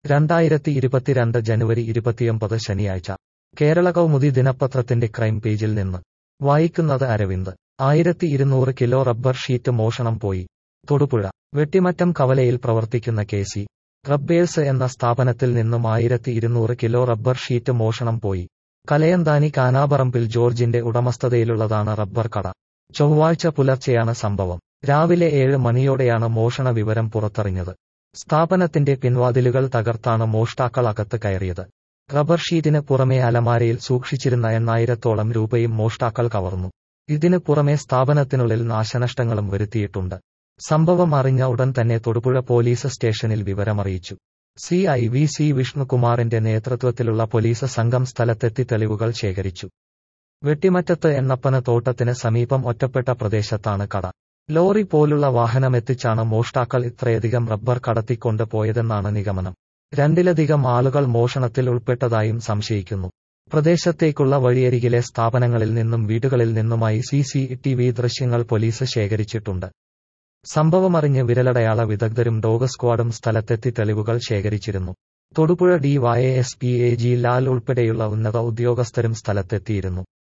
രണ്ടായിരത്തി ഇരുപത്തിരണ്ട് ജനുവരി ഇരുപത്തിയൊമ്പത് ശനിയാഴ്ച കേരള കൗമുദി ദിനപത്രത്തിന്റെ ക്രൈം പേജിൽ നിന്ന് വായിക്കുന്നത് അരവിന്ദ് ആയിരത്തി ഇരുന്നൂറ് കിലോ റബ്ബർ ഷീറ്റ് മോഷണം പോയി തൊടുപുഴ വെട്ടിമറ്റം കവലയിൽ പ്രവർത്തിക്കുന്ന കെ സി റബ്ബേഴ്സ് എന്ന സ്ഥാപനത്തിൽ നിന്നും ആയിരത്തി ഇരുന്നൂറ് കിലോ റബ്ബർ ഷീറ്റ് മോഷണം പോയി കലയന്താനി കാനാപറമ്പിൽ ജോർജിന്റെ ഉടമസ്ഥതയിലുള്ളതാണ് റബ്ബർ കട ചൊവ്വാഴ്ച പുലർച്ചെയാണ് സംഭവം രാവിലെ ഏഴ് മണിയോടെയാണ് മോഷണ വിവരം പുറത്തറിഞ്ഞത് സ്ഥാപനത്തിന്റെ പിൻവാതിലുകൾ തകർത്താണ് മോഷ്ടാക്കൾ അകത്ത് കയറിയത് റബ്ബർ ഷീറ്റിന് പുറമെ അലമാരയിൽ സൂക്ഷിച്ചിരുന്ന എണ്ണായിരത്തോളം രൂപയും മോഷ്ടാക്കൾ കവർന്നു ഇതിന് പുറമെ സ്ഥാപനത്തിനുള്ളിൽ നാശനഷ്ടങ്ങളും വരുത്തിയിട്ടുണ്ട് സംഭവം അറിഞ്ഞ ഉടൻ തന്നെ തൊടുപുഴ പോലീസ് സ്റ്റേഷനിൽ വിവരമറിയിച്ചു സി ഐ വി സി വിഷ്ണുകുമാറിന്റെ നേതൃത്വത്തിലുള്ള പോലീസ് സംഘം സ്ഥലത്തെത്തി തെളിവുകൾ ശേഖരിച്ചു വെട്ടിമറ്റത്ത് എണ്ണപ്പന തോട്ടത്തിന് സമീപം ഒറ്റപ്പെട്ട പ്രദേശത്താണ് കട ലോറി പോലുള്ള വാഹനമെത്തിച്ചാണ് മോഷ്ടാക്കൾ ഇത്രയധികം റബ്ബർ കടത്തിക്കൊണ്ട് പോയതെന്നാണ് നിഗമനം രണ്ടിലധികം ആളുകൾ മോഷണത്തിൽ ഉൾപ്പെട്ടതായും സംശയിക്കുന്നു പ്രദേശത്തേക്കുള്ള വഴിയരികിലെ സ്ഥാപനങ്ങളിൽ നിന്നും വീടുകളിൽ നിന്നുമായി സി സി ടി വി ദൃശ്യങ്ങൾ പോലീസ് ശേഖരിച്ചിട്ടുണ്ട് സംഭവമറിഞ്ഞ് വിരലടയാള വിദഗ്ധരും ഡോഗ് സ്ക്വാഡും സ്ഥലത്തെത്തി തെളിവുകൾ ശേഖരിച്ചിരുന്നു Thodupuzha D Y S P A G Lal ഉൾപ്പെടെയുള്ള ഉന്നത ഉദ്യോഗസ്ഥരും സ്ഥലത്തെത്തിയിരുന്നു